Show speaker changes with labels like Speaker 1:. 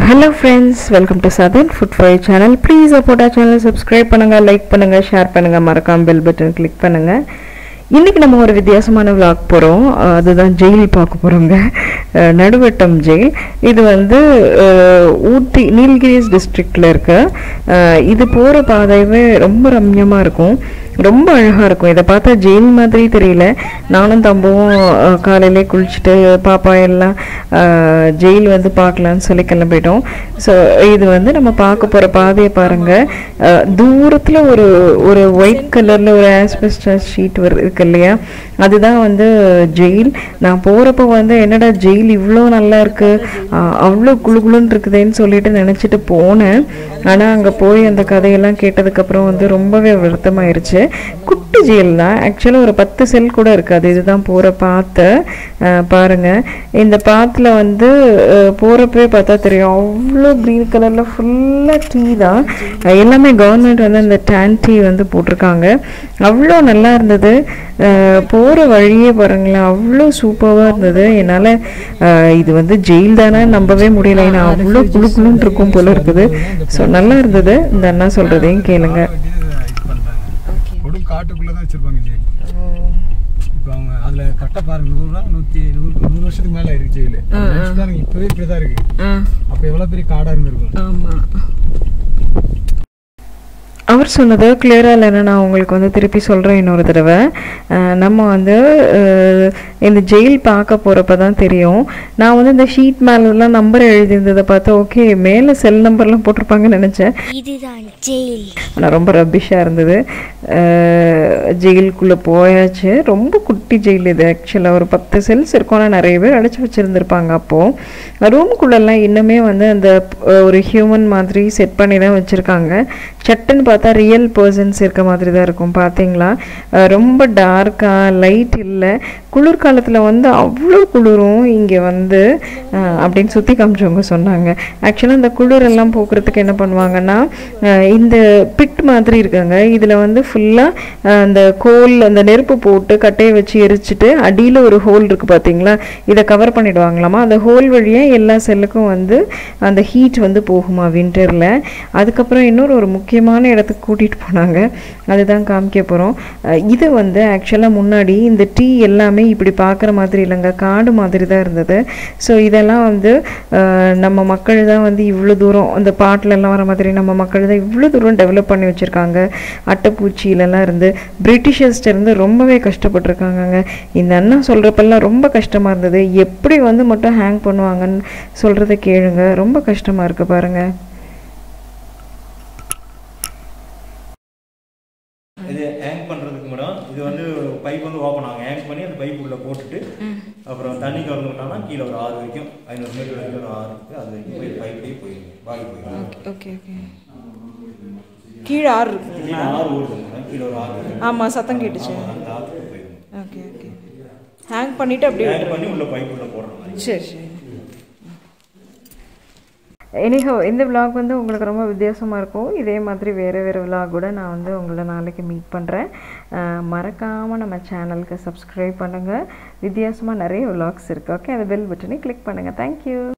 Speaker 1: Hello friends welcome to southern foodie channel please support ஆ channel subscribe பண்ணுங்கள் like பண்ணுங்கள் share பண்ணுங்கள் மறக்காம பெல் பட்டன் கிளிக் பண்ணுங்கள் இன்றைக்கி நம்ம ஒரு வித்தியாசமான vlog போகிறோம் அதுதான் ஜெயில் பார்க்க போகிறோங்க நடுவட்டம் ஜெயில் இது வந்து அஹ், ஊட்டி நீலகிரிஸ் டிஸ்ட்ரிக்டில் இருக்கு அஹ், இது போகிற பாதைவே ரொம்ப ரம்யமாக இருக்கும் ரொம்ப அழகாக இருக்கும் இதை பார்த்தா ஜெயில் மாதிரி தெரியல நானும் தம்பவும் அஹ், காலையிலே குளிச்சுட்டு பாப்பா எல்லாம் அஹ், ஜெயில் வந்து பார்க்கலான்னு சொல்லி கிளம்பிட்டோம் ஸோ இது வந்து நம்ம பார்க்க போகிற பாதையை பாருங்கள் தூரத்தில் ஒரு ஒரு ஒயிட் கலரில் ஒரு ஆஸ்பெஸ்டஸ் ஷீட் வரு இருக்கு இல்லையா அதுதான் வந்து ஜெயில் நான் போகிறப்ப வந்து என்னடா ஜெயில் இவ்வளோ நல்லா இருக்கு அஹ், அவ்வளோ குளு குளுன்னு இருக்குதேன்னு சொல்லிட்டு நினச்சிட்டு போனேன் ஆனால் அங்கே போய் அந்த கதையெல்லாம் கேட்டதுக்கப்புறம் வந்து ரொம்பவே வருத்தமாயிருச்சு குட்டி ஜெயில் தான் ஆக்சுவலாக ஒரு பத்து செல் கூட இருக்காது இதுதான் போகிற பாத்தை அஹ், பாருங்க இந்த பாத்தில் வந்து அஹ், போகிறப்பவே பார்த்தா தெரியும் அவ்வளோ க்ரீன் கலரில் ஃபுல்லாக டீ தான் அஹ், எல்லாமே கவர்மெண்ட் வந்து அந்த டேன் டீ வந்து போட்டிருக்காங்க அவ்வளோ நல்லா இருந்தது போகிற வழியே பாருங்களேன் அவ்வளோ சூப்பராக இருந்தது என்னால் இது வந்து ஜெயில் தானே நம்பவே முடியல ஏன்னா அவ்வளோ குளு குளுன்னு இருக்கும் போல இருக்குது ஸோ நல்லா இருந்தது இந்த அண்ணா சொல்கிறதையும் கேளுங்க
Speaker 2: கொடும் காட்டுக்குள்ள தான் வச்சிருப்பாங்க ஜெயில் இப்போ அவங்க அதுல கட்ட பாருங்க நூறு ரூபா நூத்தி நூறு நூறு வருஷத்துக்கு மேல இருக்கு ஜெயிலு பாருங்க இப்பவே இப்படிதான் இருக்கு அப்ப எவ்வளவு பெரிய காடா இருந்திருக்கும்
Speaker 1: ஆமாம் அவர் சொன்னது கிளியராக இல்லைன்னு நான் உங்களுக்கு வந்து திருப்பி சொல்கிறேன் இன்னொரு தடவை அஹ் நம்ம வந்து அஹ், இந்த ஜெயில் பார்க்க போகிறப்ப தான் தெரியும் நான் வந்து இந்த ஷீட் மேலெலாம் நம்பர் எழுதியிருந்ததை பார்த்து ஓகே மேலே செல் நம்பர்லாம் போட்டிருப்பாங்கன்னு நினச்சேன்
Speaker 3: இதுதான் ஜெயில்
Speaker 1: ஆனால் ரொம்ப ரப்பிஷாக இருந்தது ஜெயிலுக்குள்ளே போயாச்சு ரொம்ப குட்டி ஜெயில் இது ஆக்சுவலாக ஒரு பத்து செல்ஸ் இருக்கும் ஆனால் நிறைய பேர் அடைச்சி வச்சுருந்துருப்பாங்க அப்போது ரூம்குள்ளெல்லாம் இன்னுமே வந்து அந்த அஹ், ஒரு ஹியூமன் மாதிரி செட் பண்ணி தான் வச்சுருக்காங்க சட்டுன்னு பார்த்தா ரியல் பர்சன்ஸ் இருக்க மாதிரி தான் இருக்கும் பார்த்தீங்களா அஹ், ரொம்ப டார்க்காக லைட் இல்லை குளிர்காலத்தில் வந்து அவ்வளோ குளிரும் இங்கே வந்து அஹ், அப்படின்னு சுற்றி காமிச்சவங்க சொன்னாங்க ஆக்சுவலாக இந்த குளிரெல்லாம் போக்குறதுக்கு என்ன பண்ணுவாங்கன்னா அஹ், இந்த பிட் மாதிரி இருக்காங்க இதில் வந்து ஃபுல்லாக அந்த கோல் அந்த நெருப்பு போட்டு கட்டையை வச்சு எரிச்சிட்டு அடியில் ஒரு ஹோல் இருக்குது பார்த்தீங்களா இதை கவர் பண்ணிடுவாங்களாமா அந்த ஹோல் வழியாக எல்லா செல்லுக்கும் வந்து அந்த ஹீட் வந்து போகுமா வின்டரில் அதுக்கப்புறம் இன்னொரு ஒரு முக்கியமான இடத்துக்கு கூட்டிகிட்டு போனாங்க அதுதான் காமிக்க போகிறோம் இது வந்து ஆக்சுவலாக முன்னாடி இந்த டீ எல்லாமே இப்படி பார்க்குற மாதிரி இல்லைங்க காடு மாதிரி தான் இருந்தது ஸோ இதெல்லாம் வந்து அஹ், நம்ம மக்கள் தான் வந்து இவ்வளோ தூரம் அந்த பாட்டிலெல்லாம் வர மாதிரி நம்ம மக்கள் தான் இவ்வளோ தூரம் டெவலப் பண்ணி வச்சுருக்காங்க அட்டைப்பூச்சியிலலாம் இருந்து பிரிட்டிஷர்ஸ்ட்ட இருந்து ரொம்பவே கஷ்டப்பட்டிருக்காங்கங்க இந்த அண்ணா சொல்கிறப்பெல்லாம் ரொம்ப கஷ்டமாக இருந்தது எப்படி வந்து மட்டும் ஹேங் பண்ணுவாங்கன்னு சொல்கிறத கேளுங்க ரொம்ப கஷ்டமாக இருக்குது பாருங்கள்
Speaker 4: இது ஹேங் பண்ணுறதுக்கு மேடம் இது வந்து பைப் வந்து ஓப்பன் ஆகும் ஹேங் பண்ணி அந்த பைப் உள்ள போட்டுட்டு அப்புறம் தண்ணி கலந்து விட்டோம்னா கீழே ஒரு ஆறு வரைக்கும் ஐநூறு மீட்டர் வரைக்கும் ஒரு ஆறு இருக்குது அது வரைக்கும் போய் பைப்லேயே போயிடும் பாடி போயிடும்
Speaker 1: ஓகே ஓகே கீழே ஆறு
Speaker 4: கீழே ஆறு ஓடுது மேடம் கீழே ஒரு ஆறு இருக்கு.
Speaker 1: ஆமாம் சத்தம் கேட்டுச்சு
Speaker 4: ஆமா, அந்த ஆற்றுக்கு போயிடும்
Speaker 1: ஓகே ஓகே ஹேங் பண்ணிவிட்டு அப்படியே
Speaker 4: ஹேங் பண்ணி உள்ள பைப் உள்ள போடுற மாதிரி
Speaker 1: சரி சரி எனிஹோ இந்த விலாக் வந்து உங்களுக்கு ரொம்ப வித்தியாசமாக இருக்கும் இதே மாதிரி வேறு வேறு விலாகோட நான் வந்து உங்களை நாளைக்கு மீட் பண்ணுறேன் மறக்காமல் நம்ம சேனலுக்கு சப்ஸ்கிரைப் பண்ணுங்கள் வித்தியாசமாக நிறைய விலாக்ஸ் இருக்குது ஓகே அந்த பெல் பட்டனை கிளிக் பண்ணுங்கள் தேங்க்யூ